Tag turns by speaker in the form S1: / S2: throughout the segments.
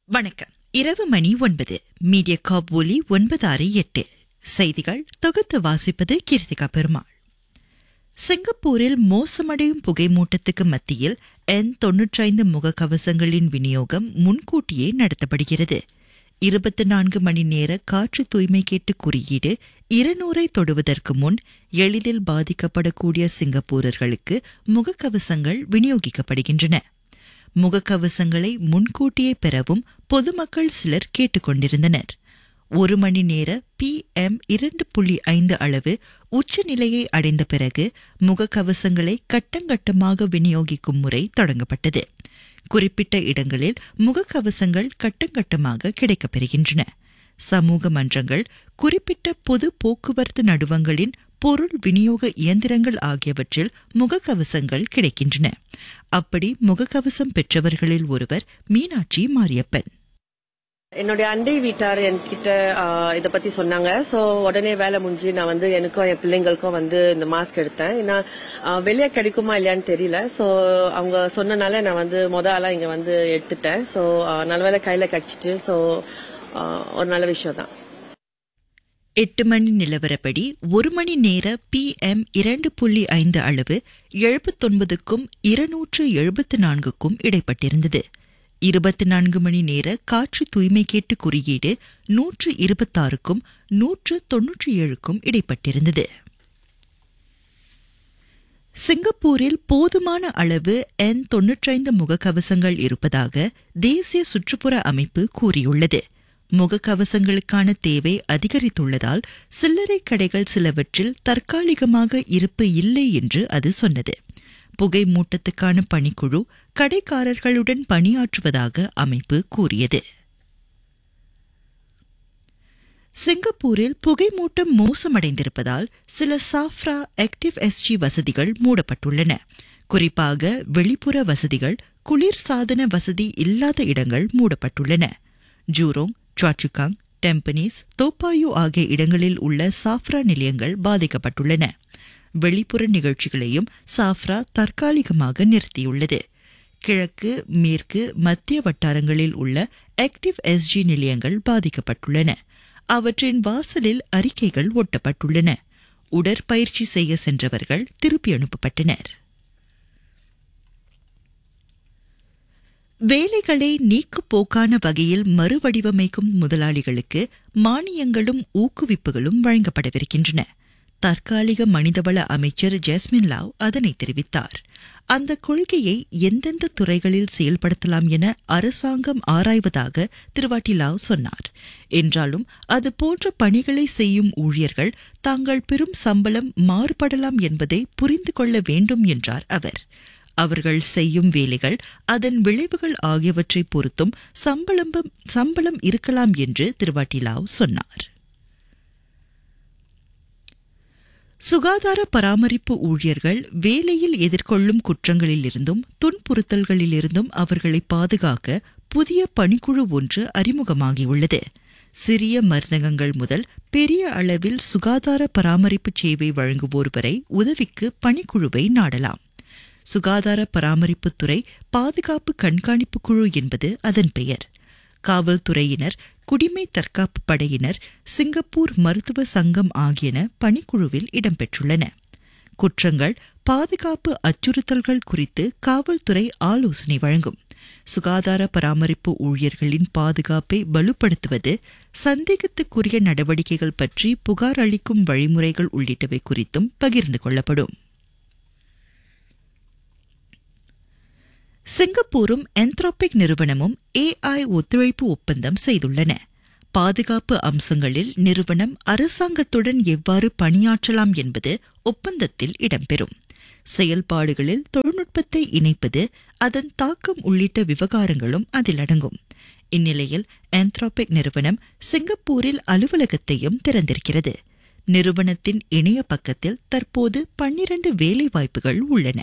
S1: வணக்கம் இரவு மணி ஒன்பது மீடியா காப் ஒலி ஒன்பது ஆறு எட்டு செய்திகள் தொகுத்து வாசிப்பது கீர்த்திகா பெருமாள் சிங்கப்பூரில் மோசமடையும் புகைமூட்டத்துக்கு மத்தியில் என் தொன்னூற்றைந்து முகக்கவசங்களின் விநியோகம் முன்கூட்டியே நடத்தப்படுகிறது இருபத்தி நான்கு மணி நேர காற்று தூய்மை கேட்டு குறியீடு இருநூறை தொடுவதற்கு முன் எளிதில் பாதிக்கப்படக்கூடிய சிங்கப்பூரர்களுக்கு முகக்கவசங்கள் விநியோகிக்கப்படுகின்றன முகக்கவசங்களை முன்கூட்டியே பெறவும் பொதுமக்கள் சிலர் கேட்டுக்கொண்டிருந்தனர் ஒரு மணி நேர பி எம் இரண்டு புள்ளி ஐந்து அளவு உச்சநிலையை அடைந்த பிறகு முகக்கவசங்களை கட்டங்கட்டமாக விநியோகிக்கும் முறை தொடங்கப்பட்டது குறிப்பிட்ட இடங்களில் முகக்கவசங்கள் கட்டங்கட்டமாக கிடைக்கப்பெறுகின்றன சமூக மன்றங்கள் குறிப்பிட்ட பொது போக்குவரத்து நடுவங்களின் பொருள் விநியோக இயந்திரங்கள் ஆகியவற்றில் முகக்கவசங்கள் கிடைக்கின்றன அப்படி முகக்கவசம் பெற்றவர்களில் ஒருவர் மீனாட்சி மாரியப்பன்
S2: என்னுடைய அண்டை வீட்டார் என்கிட்ட இதை பத்தி சொன்னாங்க ஸோ உடனே வேலை முடிஞ்சு நான் வந்து எனக்கும் என் பிள்ளைங்களுக்கும் வந்து இந்த மாஸ்க் எடுத்தேன் ஏன்னா ஆஹ், வெளியே கிடைக்குமா இல்லையான்னு தெரியல ஸோ அவங்க சொன்னனால நான் வந்து மொத ஆளா இங்க வந்து எடுத்துட்டேன் ஸோ நல்ல வேலை கையில கிடைச்சிட்டு ஸோ ஒரு நல்ல விஷயம் தான்
S1: எட்டு மணி நிலவரப்படி ஒரு மணி நேர பி எம் இரண்டு புள்ளி ஐந்து அளவு எழுபத்தொன்பதுக்கும் இருநூற்று எழுபத்து நான்குக்கும் இடைப்பட்டிருந்தது இருபத்தி நான்கு மணி நேர காற்று தூய்மை கேட்டு குறியீடு நூற்று இருபத்தாறுக்கும் நூற்று தொன்னூற்றி ஏழுக்கும் இடைப்பட்டிருந்தது சிங்கப்பூரில் போதுமான அளவு என் தொன்னூற்றைந்து முகக்கவசங்கள் இருப்பதாக தேசிய சுற்றுப்புற அமைப்பு கூறியுள்ளது முகக்கவசங்களுக்கான தேவை அதிகரித்துள்ளதால் சில்லறை கடைகள் சிலவற்றில் தற்காலிகமாக இருப்பு இல்லை என்று அது சொன்னது புகை மூட்டத்துக்கான பணிக்குழு கடைக்காரர்களுடன் பணியாற்றுவதாக அமைப்பு கூறியது சிங்கப்பூரில் புகைமூட்டம் மோசமடைந்திருப்பதால் சில சாஃப்ரா ஆக்டிவ் எஸ்ஜி வசதிகள் மூடப்பட்டுள்ளன குறிப்பாக வெளிப்புற வசதிகள் குளிர் சாதன வசதி இல்லாத இடங்கள் மூடப்பட்டுள்ளன ஜூரோங் சாச்சுகாங் டெம்பனீஸ் தோப்பாயு ஆகிய இடங்களில் உள்ள சாஃப்ரா நிலையங்கள் பாதிக்கப்பட்டுள்ளன வெளிப்புற நிகழ்ச்சிகளையும் சாஃப்ரா தற்காலிகமாக நிறுத்தியுள்ளது கிழக்கு மேற்கு மத்திய வட்டாரங்களில் உள்ள ஆக்டிவ் எஸ்ஜி நிலையங்கள் பாதிக்கப்பட்டுள்ளன அவற்றின் வாசலில் அறிக்கைகள் ஒட்டப்பட்டுள்ளன உடற்பயிற்சி செய்ய சென்றவர்கள் திருப்பி அனுப்பப்பட்டனர் வேலைகளை நீக்குப்போக்கான வகையில் மறுவடிவமைக்கும் முதலாளிகளுக்கு மானியங்களும் ஊக்குவிப்புகளும் வழங்கப்படவிருக்கின்றன தற்காலிக மனிதவள அமைச்சர் ஜாஸ்மின் லாவ் அதனை தெரிவித்தார் அந்த கொள்கையை எந்தெந்த துறைகளில் செயல்படுத்தலாம் என அரசாங்கம் ஆராய்வதாக திருவாட்டி லாவ் சொன்னார் என்றாலும் அது போன்ற பணிகளை செய்யும் ஊழியர்கள் தாங்கள் பெறும் சம்பளம் மாறுபடலாம் என்பதை புரிந்து கொள்ள வேண்டும் என்றார் அவர் அவர்கள் செய்யும் வேலைகள் அதன் விளைவுகள் ஆகியவற்றை பொறுத்தும் சம்பளம் சம்பளம் இருக்கலாம் என்று திருவாட்டி லாவ் சொன்னார் சுகாதார பராமரிப்பு ஊழியர்கள் வேலையில் எதிர்கொள்ளும் குற்றங்களிலிருந்தும் துன்புறுத்தல்களிலிருந்தும் அவர்களை பாதுகாக்க புதிய பணிக்குழு ஒன்று அறிமுகமாகியுள்ளது சிறிய மருந்தகங்கள் முதல் பெரிய அளவில் சுகாதார பராமரிப்பு சேவை வழங்குவோர் வரை உதவிக்கு பணிக்குழுவை நாடலாம் சுகாதார பராமரிப்புத்துறை பாதுகாப்பு கண்காணிப்பு குழு என்பது அதன் பெயர் காவல்துறையினர் குடிமை தற்காப்பு படையினர் சிங்கப்பூர் மருத்துவ சங்கம் ஆகியன பணிக்குழுவில் இடம்பெற்றுள்ளன குற்றங்கள் பாதுகாப்பு அச்சுறுத்தல்கள் குறித்து காவல்துறை ஆலோசனை வழங்கும் சுகாதார பராமரிப்பு ஊழியர்களின் பாதுகாப்பை வலுப்படுத்துவது சந்தேகத்துக்குரிய நடவடிக்கைகள் பற்றி புகார் அளிக்கும் வழிமுறைகள் உள்ளிட்டவை குறித்தும் பகிர்ந்து கொள்ளப்படும் சிங்கப்பூரும் என்த்ரோபிக் நிறுவனமும் ஏஐ ஒத்துழைப்பு ஒப்பந்தம் செய்துள்ளன பாதுகாப்பு அம்சங்களில் நிறுவனம் அரசாங்கத்துடன் எவ்வாறு பணியாற்றலாம் என்பது ஒப்பந்தத்தில் இடம்பெறும் செயல்பாடுகளில் தொழில்நுட்பத்தை இணைப்பது அதன் தாக்கம் உள்ளிட்ட விவகாரங்களும் அதில் அடங்கும் இந்நிலையில் ஆந்த்ரோபிக் நிறுவனம் சிங்கப்பூரில் அலுவலகத்தையும் திறந்திருக்கிறது நிறுவனத்தின் இணைய பக்கத்தில் தற்போது பன்னிரண்டு வேலைவாய்ப்புகள் உள்ளன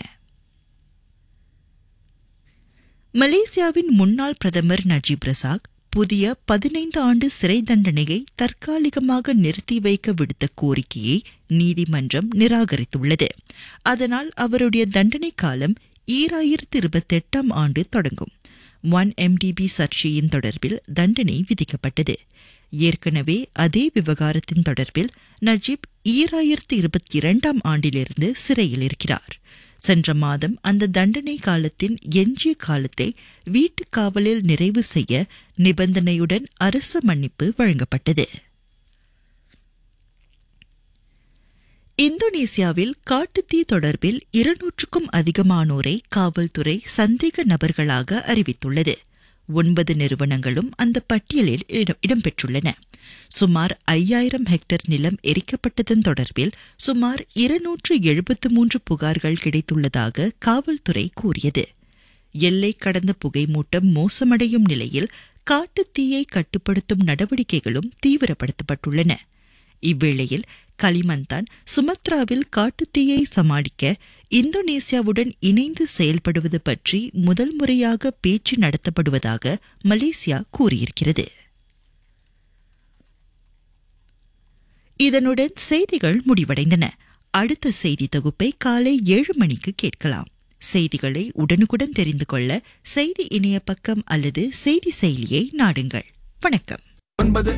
S1: மலேசியாவின் முன்னாள் பிரதமர் நஜீப் ரசாக் புதிய பதினைந்து ஆண்டு சிறை தண்டனையை தற்காலிகமாக நிறுத்தி வைக்க விடுத்த கோரிக்கையை நீதிமன்றம் நிராகரித்துள்ளது அதனால் அவருடைய தண்டனை காலம் ஈராயிரத்து இருபத்தெட்டாம் ஆண்டு தொடங்கும் ஒன் எம்டிபி சர்ச்சையின் தொடர்பில் தண்டனை விதிக்கப்பட்டது ஏற்கனவே அதே விவகாரத்தின் தொடர்பில் நஜீப் ஈராயிரத்தி இருபத்தி இரண்டாம் ஆண்டிலிருந்து சிறையில் இருக்கிறார் சென்ற மாதம் அந்த தண்டனை காலத்தின் எஞ்சிய காலத்தை வீட்டுக் காவலில் நிறைவு செய்ய நிபந்தனையுடன் அரச மன்னிப்பு வழங்கப்பட்டது இந்தோனேசியாவில் காட்டுத்தீ தொடர்பில் இருநூற்றுக்கும் அதிகமானோரை காவல்துறை சந்தேக நபர்களாக அறிவித்துள்ளது ஒன்பது நிறுவனங்களும் அந்த பட்டியலில் இடம்- இடம்பெற்றுள்ளன சுமார் ஐயாயிரம் ஹெக்டேர் நிலம் எரிக்கப்பட்டதன் தொடர்பில் சுமார் இருநூற்று எழுபத்து மூன்று புகார்கள் கிடைத்துள்ளதாக காவல்துறை கூறியது எல்லை கடந்த புகைமூட்டம் மோசமடையும் நிலையில் காட்டுத்தீயை கட்டுப்படுத்தும் நடவடிக்கைகளும் தீவிரப்படுத்தப்பட்டுள்ளன இவ்வேளையில் களிமந்தான் சுமத்ராவில் காட்டுத்தீயை சமாளிக்க இந்தோனேசியாவுடன் இணைந்து செயல்படுவது பற்றி முதல் முறையாக பேச்சு நடத்தப்படுவதாக மலேசியா கூறியிருக்கிறது இதனுடன் செய்திகள் முடிவடைந்தன அடுத்த செய்தி தொகுப்பை காலை ஏழு மணிக்கு கேட்கலாம் செய்திகளை உடனுக்குடன் தெரிந்து கொள்ள செய்தி இணைய பக்கம் அல்லது செய்தி செயலியை நாடுங்கள் வணக்கம்
S3: ஒன்பது